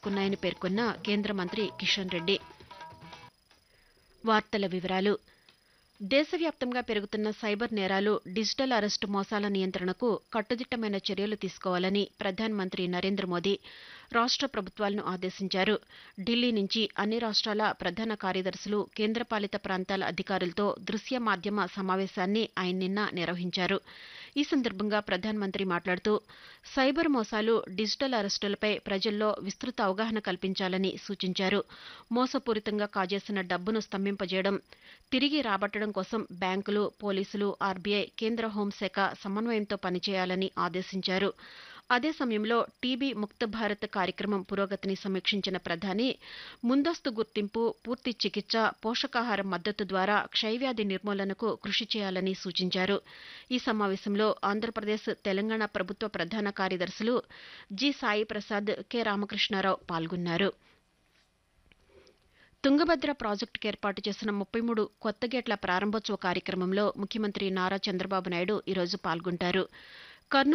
చేసుకున్నాయని పేర్కొన్న కేంద్ర మంత్రి కిషన్ రెడ్డి వార్తల వివరాలు దేశవ్యాప్తంగా పెరుగుతున్న సైబర్ నేరాలు డిజిటల్ అరెస్టు మోసాల నియంత్రణకు కట్టుదిట్టమైన చర్యలు తీసుకోవాలని ప్రధానమంత్రి నరేంద్ర మోదీ రాష్ట ప్రభుత్వాలను ఆదేశించారు ఢిల్లీ నుంచి అన్ని రాష్ట్రాల ప్రధాన కార్యదర్శులు కేంద్రపాలిత ప్రాంతాల అధికారులతో దృశ్య మాధ్యమ సమావేశాన్ని ఆయన నిన్న నిర్వహించారు ఈ సందర్భంగా ప్రధానమంత్రి మాట్లాడుతూ సైబర్ మోసాలు డిజిటల్ అరెస్టులపై ప్రజల్లో విస్తృత అవగాహన కల్పించాలని సూచించారు మోసపూరితంగా కాజేసిన డబ్బును స్తంభింపజేయడం తిరిగి రాబట్టడం కోసం బ్యాంకులు పోలీసులు ఆర్బీఐ కేంద్ర హోంశాఖ సమన్వయంతో పనిచేయాలని ఆదేశించారు అదే సమయంలో టీబీ ముక్త భారత్ కార్యక్రమం పురోగతిని సమీక్షించిన ప్రధాని ముందస్తు గుర్తింపు పూర్తి చికిత్స పోషకాహార మద్దతు ద్వారా క్షయవ్యాధి నిర్మూలనకు కృషి చేయాలని సూచించారు ఈ సమావేశంలో ఆంధ్రప్రదేశ్ తెలంగాణ ప్రభుత్వ ప్రధాన కార్యదర్శులు జి సాయి ప్రసాద్ కె రామకృష్ణారావు పాల్గొన్నారు తుంగభద్ర ప్రాజెక్టుకు ఏర్పాటు చేసిన ముప్పై మూడు కొత్త గేట్ల ప్రారంభోత్సవ కార్యక్రమంలో ముఖ్యమంత్రి నారా చంద్రబాబు నాయుడు ఈరోజు పాల్గొంటారు కర్నూలు